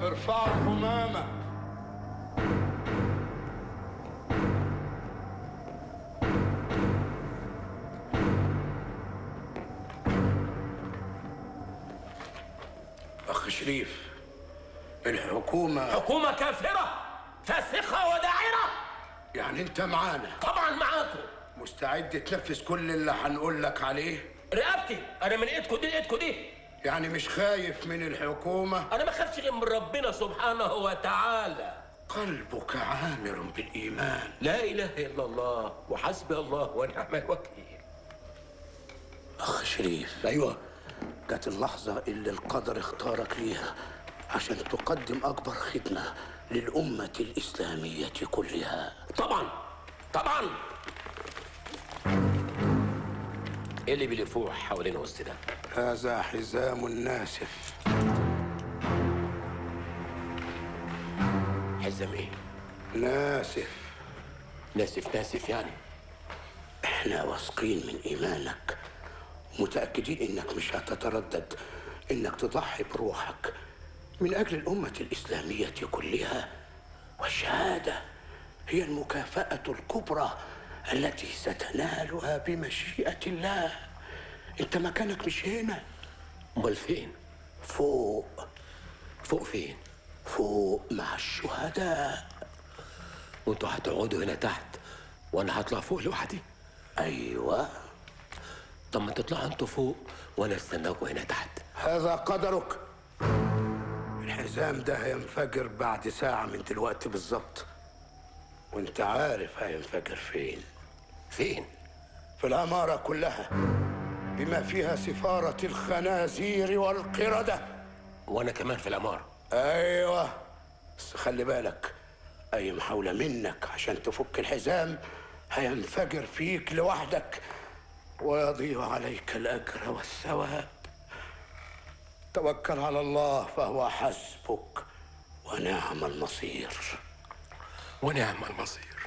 ارفعوا الهمامة أخ شريف الحكومة حكومة كافرة فاسخة وداعرة يعني أنت معانا طبعا معاكم مستعد تنفذ كل اللي هنقول لك عليه رقبتي انا من ايدكم دي لايدكم دي يعني مش خايف من الحكومة انا ما خافش غير من ربنا سبحانه وتعالى قلبك عامر بالإيمان لا اله الا الله وحسبي الله ونعم الوكيل أخ شريف ايوه جت اللحظة اللي القدر اختارك ليها عشان تقدم أكبر خدمة للأمة الإسلامية كلها طبعا طبعا ايه اللي بيلفوه حوالين وسطنا هذا حزام ناسف حزام ايه ناسف ناسف ناسف يعني احنا واثقين من ايمانك متاكدين انك مش هتتردد انك تضحي بروحك من اجل الامه الاسلاميه كلها والشهاده هي المكافاه الكبرى التي ستنالها بمشيئه الله انت مكانك مش هنا امال فين فوق فوق فين فوق مع الشهداء وانتوا هتقعدوا هنا تحت وانا هطلع فوق لوحدي ايوه طب ما تطلعوا انتوا فوق وانا استناكم هنا تحت هذا قدرك الحزام ده هينفجر بعد ساعة من دلوقتي بالظبط وانت عارف هينفجر فين فين في العمارة كلها بما فيها سفارة الخنازير والقردة وانا كمان في العماره ايوه بس خلي بالك اي محاولة منك عشان تفك الحزام هينفجر فيك لوحدك ويضيع عليك الاجر والثواب توكل على الله فهو حسبك ونعم المصير ونعم المصير